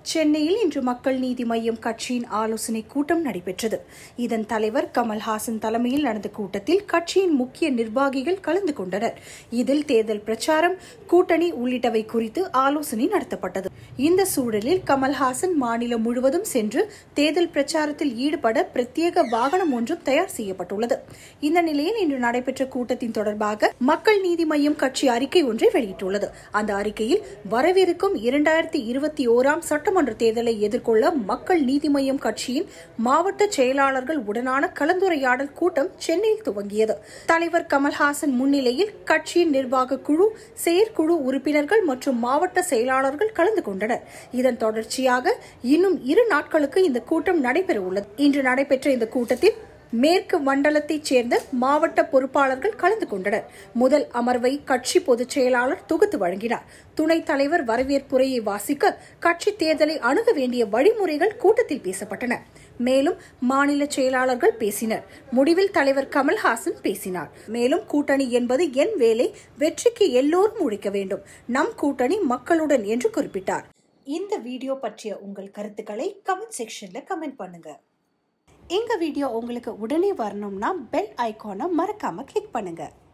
சென்னையில் இன்று மக்கள் நீதி மய்யம் கட்சியின் ஆலோசனை கூட்டம் நடைபெற்றது இதன் தலைவர் கமல்ஹாசன் தலைமையில் நடந்த கூட்டத்தில் கட்சியின் முக்கிய நிர்வாகிகள் கலந்து கொண்டனர் இதில் தேர்தல் பிரச்சாரம் கூட்டணி உள்ளிட்டவை குறித்து ஆலோசனை நடத்தப்பட்டது இந்த சூழலில் கமல்ஹாசன் மாநிலம் முழுவதும் சென்று தேர்தல் பிரச்சாரத்தில் ஈடுபட பிரத்யேக வாகனம் ஒன்றும் தயார் செய்யப்பட்டுள்ளது இந்த நிலையில் இன்று நடைபெற்ற கூட்டத்தின் தொடர்பாக மக்கள் நீதி மய்யம் கட்சி அறிக்கை ஒன்றை வெளியிட்டுள்ளது அந்த அறிக்கையில் வரவிருக்கும் இரண்டாயிரத்தி இருபத்தி ஓராம் சட்டமன்ற தேர்தலை எதிர்கொள்ள மக்கள் நீதி மய்யம் கட்சியின் மாவட்ட செயலாளர்கள் உடனான கலந்துரையாடல் கூட்டம் சென்னையில் துவங்கியது தலைவர் கமல்ஹாசன் முன்னிலையில் கட்சியின் நிர்வாக குழு செயற்குழு உறுப்பினர்கள் மற்றும் மாவட்ட செயலாளர்கள் கலந்து கொண்டனர் இதன் தொடர்ச்சியாக இன்னும் இரு நாட்களுக்கு இந்த கூட்டம் நடைபெற உள்ளது இன்று நடைபெற்ற இந்த கூட்டத்தில் மேற்கு மண்டலத்தைச் சேர்ந்த மாவட்ட பொறுப்பாளர்கள் கலந்து கொண்டனர் முதல் அமர்வை கட்சி பொதுச் செயலாளர் தொகுத்து வழங்கினார் துணைத் தலைவர் வரவேற்புரையை வாசிக்க கட்சி தேர்தலை அணுக வேண்டிய வழிமுறைகள் கூட்டத்தில் பேசப்பட்டன மேலும் மாநில செயலாளர்கள் பேசினர் முடிவில் தலைவர் கமல்ஹாசன் பேசினார் மேலும் கூட்டணி என்பது என் வேலை வெற்றிக்கு எல்லோரும் உழைக்க வேண்டும் நம் கூட்டணி மக்களுடன் என்று குறிப்பிட்டார் இந்த வீடியோ பற்றிய உங்கள் கருத்துக்களை கமெண்ட் செக்ஷன்ல கமெண்ட் பண்ணுங்க எங்க வீடியோ உங்களுக்கு உடனே வரணும்னா பெல் ஐகானை மறக்காம கிளிக் பண்ணுங்க